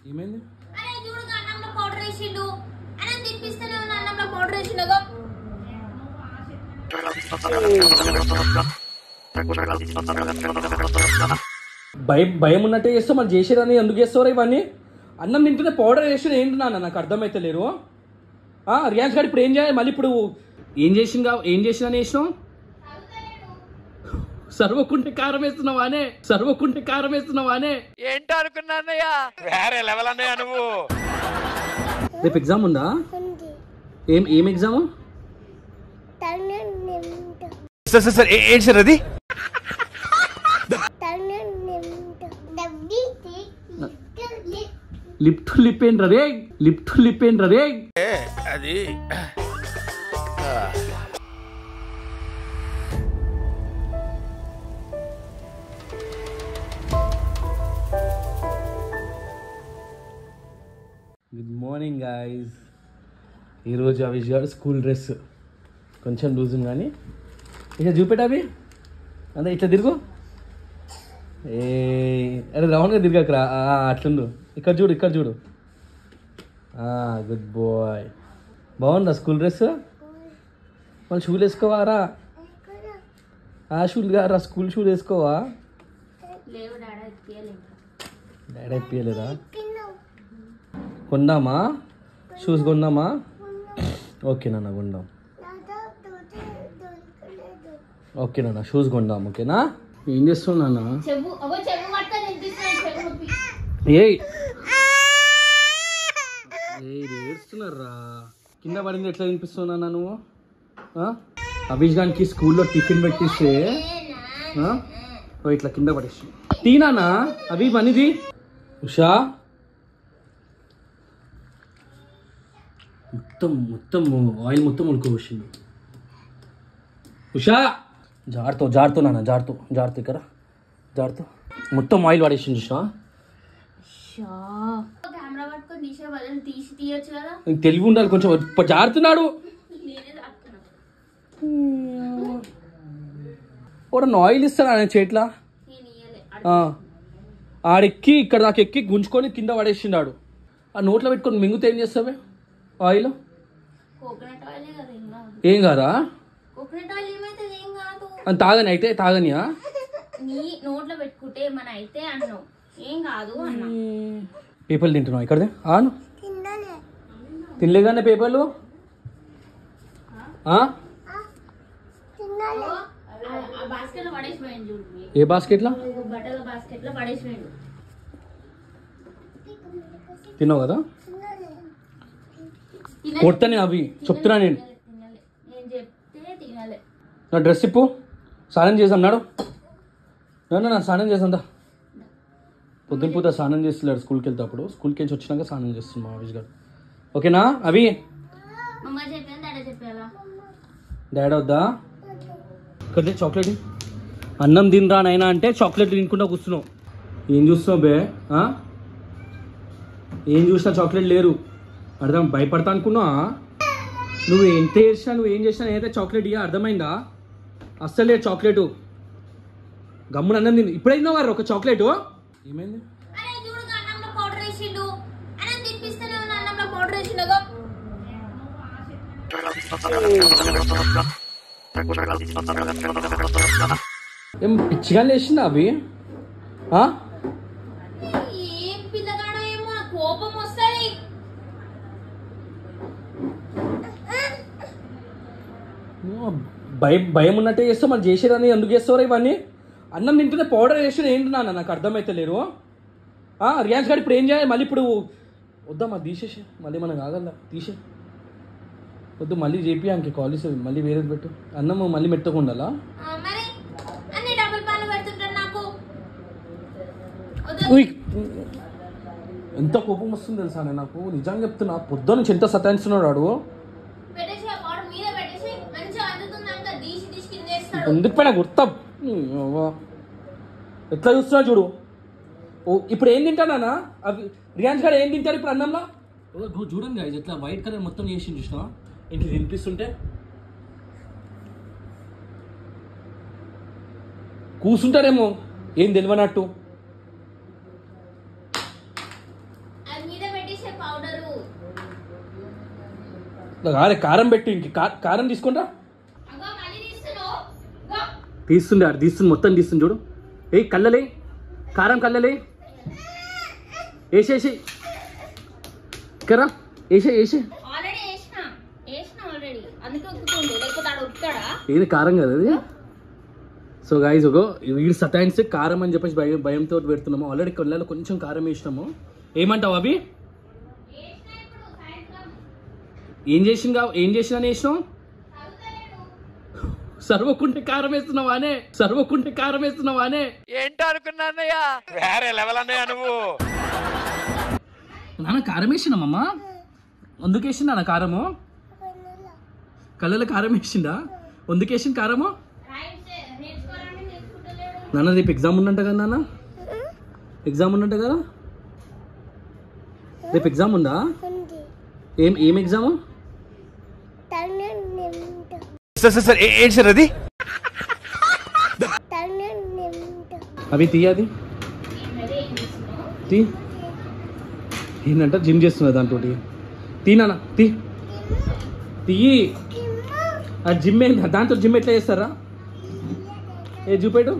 ఏమైంది అరే చూడు అన్నంలో పౌడర్ వేసిండు అన్నం తినిపిస్తూనే ఉన్న అన్నంలో పౌడర్ వేసిండగో భయం భయం ఉన్నట్టే చేస్తావు మరి చేసేదని ఎందుకు చేస్తావు ఇవన్నీ అన్నం తింటూనే పౌడర్ వేసిన ఏంటి నాన్న నాకు అర్థమైతే లేరు ఆ, రియాన్స్ గారు ఇప్పుడు ఏం చేయాలి మళ్ళీ ఇప్పుడు ఏం చేసిందా ఏం చేసినా వేసినావు సర్వకుంటే కారం వేస్తున్నావా అనే సర్వకుంటే కారం వేస్తున్నావా అనే ఏంటో అనుకున్నానయ్యా వేరే లెవెల్ అన్నయ్యా నువ్వు రేపు ఎగ్జామ్ ఉందా ఏం ఏం ఎగ్జామ్ సార్ సార్ సార్ ఏంటి సార్ అది లిప్ టు లిప్ ఏంట్రా రే లిప్ టు లిప్ ఏంట్రా రే అది గుడ్ మార్నింగ్ గాయస్ ఈరోజు అవిష్ గారు స్కూల్ డ్రెస్ కొంచెం లూజ్ ఉంది కానీ ఇక చూపెట్టు అవి అదే ఇట్లా తిరుగు ఏ అరే రౌండ్గా తిరగకరా ఆ, అట్లుండు ఇక్కడ చూడు ఇక్కడ చూడు గుడ్ బాయ్ బాగుందా స్కూల్ డ్రెస్ మళ్ళీ షూలు వేసుకోవారా ఆ షూలు కారా స్కూల్ షూలు వేసుకోవా లేవు డాడా ఎత్తియలేదు డాడీ అయిపోయలేదా కొందామా షూస్ కొందామా ఓకే నాన్న కొందాం ఓకే నాన్న షూస్ కొందాం ఓకేనా ఏం చేస్తున్నావు నాన్న చెవు అగో చెవు మట్ట తినిపిస్తున్నాడు చెవు నొప్పి ఏయ్ ఏయ్ ఏడుస్తున్నారా కింద పడింది ఎట్లా తినిపిస్తున్నా నువ్వు ఆ? అభిష్ గానికి స్కూల్లో టిఫిన్ పెట్టిస్తే ఆ? ఓ ఇట్లా కింద పడేసి తీనానా అవి మనీది ఉషా మొత్తం మొత్తం ఆయిల్ మొత్తం ఉడుకోవచ్చింది ఉషా జారుతో జారుతో నాన్న జారుతో జారుతో ఇక్కడ జారుతో మొత్తం ఆయిల్ పడేసింది ఉషా షా కెమెరా పట్టుకొని తీసే బదులు తీసి తీయొచ్చు కదా నీకు తెలివి ఉండాలి కొంచెం ఇప్పుడు జారుతున్నాడు నేనే దాక్కున్నా కూడా ఆయిల్ ఇస్తాను ఆయన చేట్లా నేను ఇయ్యలే ఆ. ఆడెక్కి ఇక్కడ దాకా ఎక్కి గుంజుకొని కింద పడేసిండాడు ఆ నోట్లో పెట్టుకొని మింగితే ఏం చేస్తావే ఆయిల్ కోకోనట్ ఆయిలే కదా ఏం కాదు ఏం కాదా కోకోనట్ ఆయిల్ ఏమైతే ఏం కాదు అని తాగని అయితే తాగనియా నీ నోట్లో పెట్టుకుంటే ఏమైనా అయితే అన్నావు ఏం కాదు అన్నా పేపర్లు తింటున్నావు ఇక్కడ ఆను తినలేగానే పేపర్లు ఆ? ఆ బాస్కెట్ లో పడేసిపోయింది చూడు ఏ బాస్కెట్లా ఒక బట్టల బాస్కెట్ లో పడేసిపోయిండు తిన్నావు కదా తినలే. కొడతానే అవి చెప్తున్నా నేను తినలే, తినలే. నేను చెప్తే తినలే నా డ్రెస్ ఇప్పు స్నానం చేసాం నాడు నా నా స్నానం చేసాం దా పొద్దున పూత స్నానం చేస్తున్నాడు స్కూల్కి వెళ్తేప్పుడు స్కూల్కి వెళ్ళి వచ్చినాక స్నానం చేస్తుంది మా ఆఫీస్ గారు ఓకేనా అవి మమ్మ చెప్పాను డాడీ చెప్పాలా డాడీ వద్దా ఇక్కడ చాక్లెట్ అన్నం తినరా నైనా అంటే చాక్లెట్ తినకుండా కూర్చున్నావు ఏం చూస్తున్నావు బే ఆ? ఏం చూసినా చాక్లెట్ లేరు అర్థం భయపడతా అనుకున్నా నువ్వు ఎంత చేసినా నువ్వు ఏం చేసినా ఏదైతే చాక్లెట్ ఇయ్యా అర్థమైందా అస్సలే చాక్లెట్ గమ్మున అన్నం తిని ఇప్పుడైనా వారు ఒక చాక్లెట్ ఏమైంది అరే చూడు అన్నంలో పౌడర్ వేసిండు అన్నం తినిపిస్తూనే ఉన్న అన్నంలో పౌడర్ వేసిండగో ఏం పిచ్చిగా లేచిందా అవి ఆ? ఏం పిల్లగాడో ఏమో నాకు కోపం వస్తుంది భయం భయం ఉన్నట్టే చేస్తావు మరి చేసేదని ఎందుకు చేస్తావు ఇవన్నీ అన్నం తింటూనే పౌడర్ వేసిన ఏంటి నాన్న నాకు అర్థమైతే లేరు ఆ, రియాన్స్ గారు ఇప్పుడు ఏం చేయాలి మళ్ళీ ఇప్పుడు వద్దా మరి తీసేసి మళ్ళీ మనం కాగలదా తీసే వద్దు మళ్ళీ చేపి అంకే కాలేజ్ మళ్ళీ వేరేది పెట్టు అన్నం మళ్ళీ మెత్తగా ఉండాలా ఆ, మరి అన్ని డబుల్ పాలు పెడుతుంటారు నాకు వద్దు. ఉయ్. ఎంత కోపం వస్తుంది తెలుసా నేను నాకు నిజంగా చెప్తున్నా పొద్దున్న నుంచి ఎంత సతాయిస్తున్నాడు వాడు పెట్టేసి ఆ పౌడర్ మీద పెట్టేసి మంచిగా అందుతుందంట తీసి తీసి కింద వేస్తాడు ఎందుకు పైన గుర్తా ఎట్లా చూస్తున్నా చూడు ఓ ఇప్పుడు ఏం తింటానా అవి రియాన్స్ గారు ఏం తింటారు ఇప్పుడు అన్నంలో ఓ, చూ- చూడండి guys, ఇట్లా వైట్ కలర్ మొత్తం చేసి చూసినా ఇంట్లో తినిపిస్తుంటే కూర్చుంటారేమో ఏం తెలియనట్టు అది పెట్టేసే పౌడరు అరే కారం పెట్టి ఇంక కా- కారం తీసుకుంటా అగో మళ్ళీ తీస్తున్నావు గో. తీస్తుంది ఆడు తీస్తుంది మొత్తం తీస్తుంది చూడు ఏ కళ్ళలే కారం కళ్ళలే వేసేసి కరా వేసే వేసే ఆల్రెడీ వేసిన వేసిన ఆల్రెడీ అందుకే ఉక్కుతుండు లేకపోతే ఆడ ఉక్కుతాడా ఏది కారం కదా అది సో గాయస్ ఒక వీడు సతాయిన్స్ కారం అని చెప్పేసి భయం భయంతో పెడుతున్నాము ఆల్రెడీ కళ్ళలో కొంచెం కారం వేసినాము ఏమంటావు అవి వేసిన ఇప్పుడు సాయంత్రం ఏం చేసిందా ఏం చేసినా వేసినావు చదువుతలేడు సర్వకుంటే కారం వేస్తున్నావా అనే సర్వకుంటే కారం వేస్తున్నావా అనే ఏంటో అనుకున్నానయ్యా వేరే లెవెల్ అన్నయ్య నువ్వు నాన్న కారం వేసినామమ్మా ఎందుకు వేసిందా నా కారము కళ్ళలో కారం వేసిందా ఎందుకు వేసింది కారము రైమ్స్ నేర్చుకోవాలంటే నేర్చుకుంటలేడు నాన్న రేపు ఎగ్జామ్ ఉందంట కదా నాన్న ఎగ్జామ్ ఉందంట కదా రేపు ఎగ్జామ్ ఉందా ఏం ఏం ఎగ్జామ్ సార్ సార్ సార్ ఏ- ఏంటి సార్ అది అవి తీయది మరి ఏం చేస్తున్నావు తీ ఏంటంట జిమ్ చేస్తున్నా దాంతో తీ నాన్న తీ తీయి ఆ జిమ్ ఏంటి దాంతో జిమ్ ఎట్లా చేస్తారా ఏ చూపెట్టు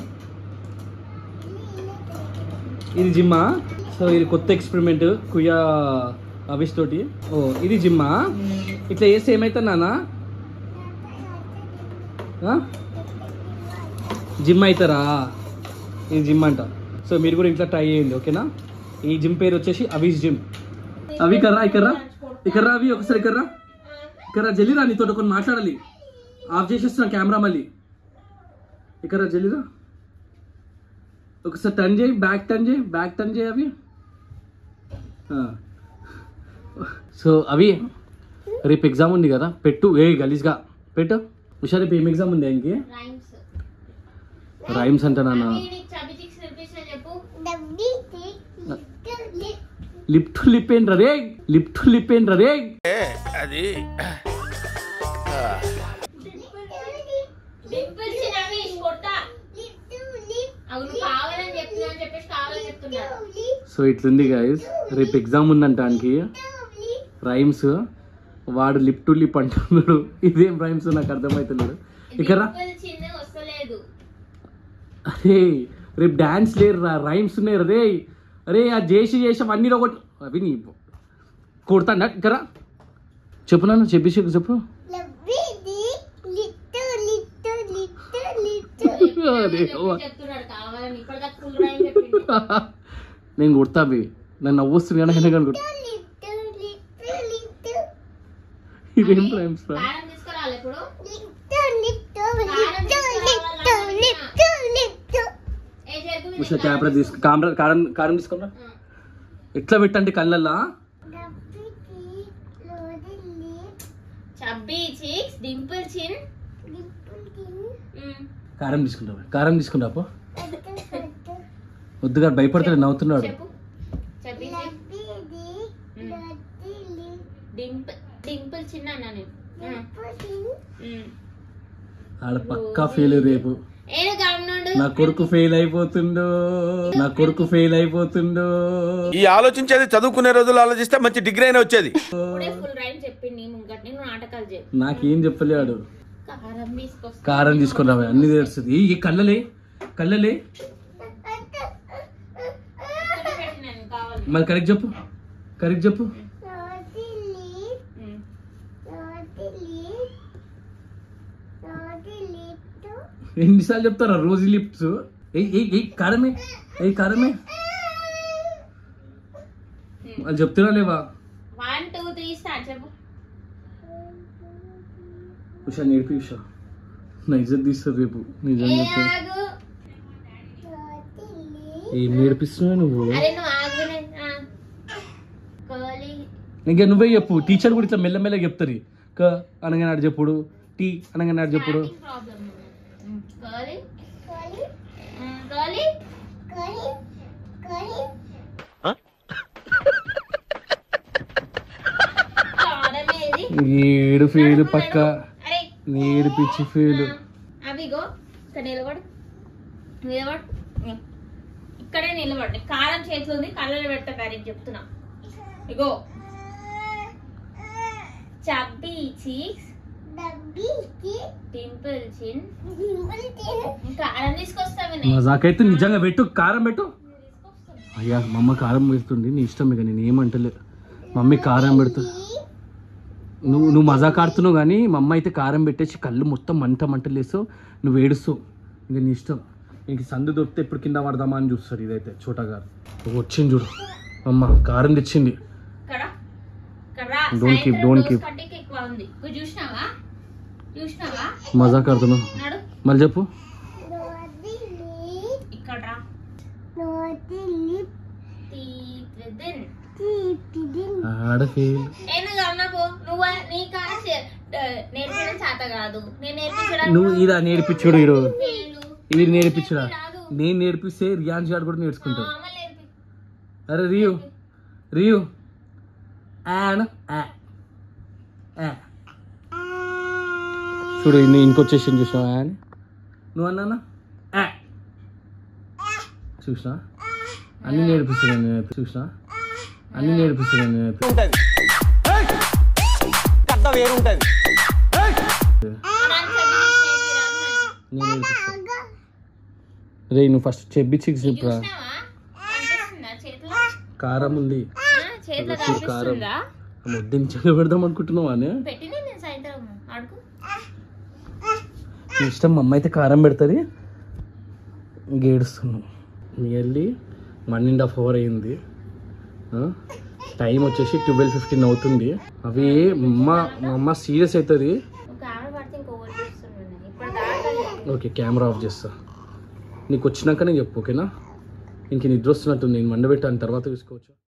ఇది జిమ్మా సో ఇది కొత్త ఎక్స్పెరిమెంట్ కుయా అవిష్ తోటి ఓ ఇది జిమ్మా ఇట్లా చేస్తే ఏమవుతుంది నాన్న ఆ? జిమ్ అవుతారా ఇది జిమ్ అంట సో మీరు కూడా ఇంట్లో ట్రై చేయండి ఓకేనా ఈ జిమ్ పేరు వచ్చేసి అవిష్ జిమ్ అవి కర్రా ఇక్కర్రా ఇక్కర్రా అవి ఒకసారి ఇక్కర్రా ఇక్కడ జల్లిరా నీతో కొన్ని మాట్లాడాలి ఆఫ్ చేసేస్తున్నా కెమెరా మళ్ళీ ఇక్కడ జల్లిరా ఒకసారి టర్న్ చేయి బ్యాక్ టర్న్ చేయి బ్యాక్ టర్న్ చేయి అవి ఆ. సో అవి రేపు ఎగ్జామ్ ఉంది కదా పెట్టు ఏ గలీజ్గా పెట్టు ఉషా రేపు ఏం ఎగ్జామ్ ఉంది ఆయనకి రైమ్స్ రైమ్స్ అంట నాన్న నీకు చబి చిక్స్ నేర్పించిన చెప్పు లిప్ టు లిప్ ఏంట్రా రే లిప్ టు లిప్ ఏంట్రా రే అది డింపుల్ చిన్నవి కొట్ట అవి నువ్వు కావాలని చెప్తున్నా అని చెప్పేసి కావాలని చెప్తున్నారు సో ఇట్లుంది గాయస్ రేపు ఎగ్జామ్ ఉందంట ఆయనకి రైమ్స్ వాడు లిప్ టు లిప్ అంటున్నాడు ఇదేం రైమ్స్ నాకు అర్థమవుతలేదు ఇక్కడ డింపుల్ చిన్న వస్తలేదు అరే రేపు డాన్స్ లేరు రా రైమ్స్ ఉన్నాయి రే అరే ఆ చేసి చేసాం అన్ని ఒకటి అవి నీ కొడతాడా ఇక్కడ చెప్పు నాన్న చెప్పి చెప్పు చెప్పు అరే ఓ. చెప్తున్నాడు కావాలని ఇప్పటిదాకా ఫుల్ రైమ్ చెప్పిండు నేను కొడతా అవి నన్ను నవ్వొస్తుంది కానీ అయినా కానీ కొడతా ఇదేం రైమ్స్ రా కారం తీసుకురాలి ఇప్పుడు ఏ చేతులు ఉషా కెమెరా తీసుకు కెమెరా కారం కారం తీసుకున్నా ఎట్లా పెట్టండి కళ్ళల్లా చబ్బీ చీక్స్ డింపుల్ చిన్ కారం తీసుకుంటా కారం తీసుకుంటా పో వద్దుగా భయపడతాడు నవ్వుతున్నాడు చెప్పు చబ్బీ డింపుల్ డింపుల్ చిన్న అన్నా నేను ఉమ్. ఆడ పక్కా ఫెయిల్ రేపు ఏడు గమనుండు నా కొడుకు ఫెయిల్ అయిపోతుండో నా కొడుకు ఫెయిల్ అయిపోతుండో ఈ ఆలోచించేది చదువుకునే రోజులు ఆలోచిస్తే మంచి డిగ్రీ అయినా వచ్చేది ఇప్పుడే ఫుల్ రైమ్ చెప్పింది నీ ముంగట్ నేను నాటకాలు చెప్పు నాకేం చెప్పలేడు కారం తీసుకొస్తా కారం తీసుకుని రావే అన్ని తెలుస్తుంది ఈ కళ్ళలే కళ్ళలే ఇక్కడ పెట్టినాను కావాలి మరి కరెక్ట్ చెప్పు కరెక్ట్ చెప్పు ఉమ్. ఎన్నిసార్లు చెప్తారా రోజు లిప్స్ ఏ ఏ కారమే ఏ కారమే వాళ్ళు చెప్తున్నా లేవా వన్ టూ త్రీ స్టార్ట్ చెప్పు ఉషా నేర్పి ఉషా నా ఇజ్జత్ తీస్తుంది రేపు నిజం ఏ చెప్తే ఆగు ఏం నేర్పిస్తున్నావు నువ్వు అరే నువ్వు ఆగునే ఆ. కోలి ఇంకా నువ్వే చెప్పు టీచర్ కూడా ఇట్లా మెల్లమెల్ల చెప్తారు క అనగా నాడు చెప్పుడు టీ అనగా నాడు చెప్పుడు ప్రాబ్లం కోలి ఉమ్, కోలి కారమే ఇది ఏడు ఫెయిల్ పక్క అరే నేర్పించి ఫెయిల్ అవిగో ఇక్కడ నిలబడు నిలబడు ఇక్కడే నిలబడు కారం చేతిలో ఉంది కళ్ళలో పెట్ట కర్రీ చెప్తున్నా ఇగో చబ్బీ చీక్స్ పింపుల్ చిన్ ఇంకా కారం తీసుకొస్తావు మజాకైతే నిజంగా పెట్టు కారం పెట్టు అయ్యా మా అమ్మ కారం పెడుతుంది నీ ఇష్టం ఇక నేను ఏమంటలే మమ్మీ కారం పెడుతు నువ్వు నువ్వు మజాక్ ఆడుతున్నావు కానీ మా అమ్మ అయితే కారం పెట్టేసి కళ్ళు మొత్తం మంట మంటలు వేస్తావు నువ్వు ఏడుస్తావు ఇక నీ ఇష్టం ఇంక సందు దొరికితే ఎప్పుడు కింద పడదామా అని చూస్తారు ఇదైతే చోటగారు వచ్చింది చూడు అమ్మ కారం తెచ్చింది ఇక్కడ ఇక్కడ Don't keep, don't keep. కంటికి ఎక్కువ ఉంది నువ్వు చూసినావా చూసినావా మజాక్ ఆడుతున్నావు నడు మళ్ళీ చెప్పు ఇక్కడ రా Teeth within. ఆడ ఫెయిల్ నేను కన్నపో నువ్వు నీ కాడ చే- నేర్పించడం చేత కాదు నేను నేర్పించడం నువ్వు ఇదా నేర్పించుడు ఈడు ఫెయిలు. ఇది నేర్పించుడా రాదు నేను నేర్పిస్తే రియాన్స్ గారు కూడా నేర్చుకుంటాడు అమ్మ నేర్పి అరే రియు రియు యాన్ ఆ. ఆ. చూడు ఇన్ని ఇంకొచ్చేసి చూసినావా యాన్ నువ్వు అన్నా చూసినా అన్ని నేర్పిస్తున్నాను నేను చూసినా అన్ని నేర్పిస్తున్నాను నేను నాకు చెప్పి నేర్పిరా అన్నాను. నేను నేర్పిస్తా రే నువ్వు ఫస్ట్ చెప్పి చిక్స్ చెప్పురా చూసినావా కనిపిస్తుందా చేతిలో కారం ఉంది ఆ, చేతిలో చూడు, కారం. కనిపిస్తుందా ముద్దని చెల్లి పెడదాం అనుకుంటున్నావా అని పెట్టినా నేను సాయంత్రం అడుగు నీ ఇష్టం మా అమ్మ అయితే కారం పెడుతుంది గేడుస్తున్నాం nearly one and half hour అయింది టైం వచ్చేసి ట్వెల్వ్ ఫిఫ్టీన్ అవుతుంది అవి మా అమ్మ మా అమ్మ సీరియస్ అవుతుంది ఒక ఆవిడ పడితే ఇంకొకటి చూస్తున్నాను ఇప్పుడు దాకా ఓకే కెమెరా ఆఫ్ చేస్తా నీకు వచ్చినాకనే చెప్పు ఓకేనా ఇంక నిద్ర వస్తున్నట్టుంది నేను వండబెట్టాను తర్వాత చూసుకోవచ్చు